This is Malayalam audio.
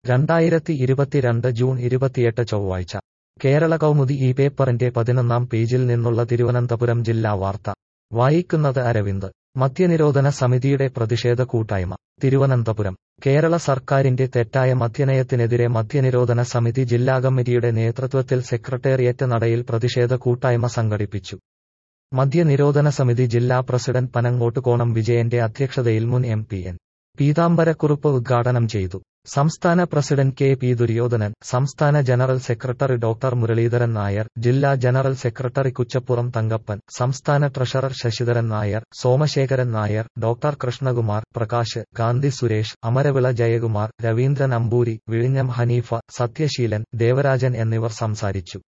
രണ്ടായിരത്തി ഇരുപത്തിരണ്ട് ജൂൺ ഇരുപത്തിയെട്ട് ചൊവ്വാഴ്ച കേരള കൗമുദി ഈ പേപ്പറിന്റെ പതിനൊന്നാം പേജിൽ നിന്നുള്ള തിരുവനന്തപുരം ജില്ലാ വാർത്ത വായിക്കുന്നത് അരവിന്ദ് മദ്യനിരോധന സമിതിയുടെ പ്രതിഷേധ കൂട്ടായ്മ തിരുവനന്തപുരം കേരള സർക്കാരിന്റെ തെറ്റായ മദ്യനയത്തിനെതിരെ മദ്യനിരോധന സമിതി ജില്ലാ കമ്മിറ്റിയുടെ നേതൃത്വത്തിൽ സെക്രട്ടേറിയറ്റ് നടയിൽ പ്രതിഷേധ കൂട്ടായ്മ സംഘടിപ്പിച്ചു മദ്യനിരോധന സമിതി ജില്ലാ പ്രസിഡന്റ് പനങ്ങോട്ട് കോണം വിജയന്റെ അധ്യക്ഷതയിൽ മുൻ എം പി എൻ പീതാംബരക്കുറുപ്പ് ഉദ്ഘാടനം ചെയ്തു സംസ്ഥാന പ്രസിഡന്റ് കെ പി ദുര്യോധനൻ സംസ്ഥാന general secretary doctor Muraleedharan Nair ജില്ലാ ജനറൽ സെക്രട്ടറി കുച്ചപ്പുറം തങ്കപ്പൻ സംസ്ഥാന ട്രഷറർ ശശിധരൻ നായർ സോമശേഖരൻ നായർ ഡോക്ടർ കൃഷ്ണകുമാർ പ്രകാശ് ഗാന്ധി സുരേഷ് അമരവിള ജയകുമാർ രവീന്ദ്രൻ അമ്പൂരി വിഴിഞ്ഞം ഹനീഫ സത്യശീലൻ ദേവരാജൻ എന്നിവർ സംസാരിച്ചു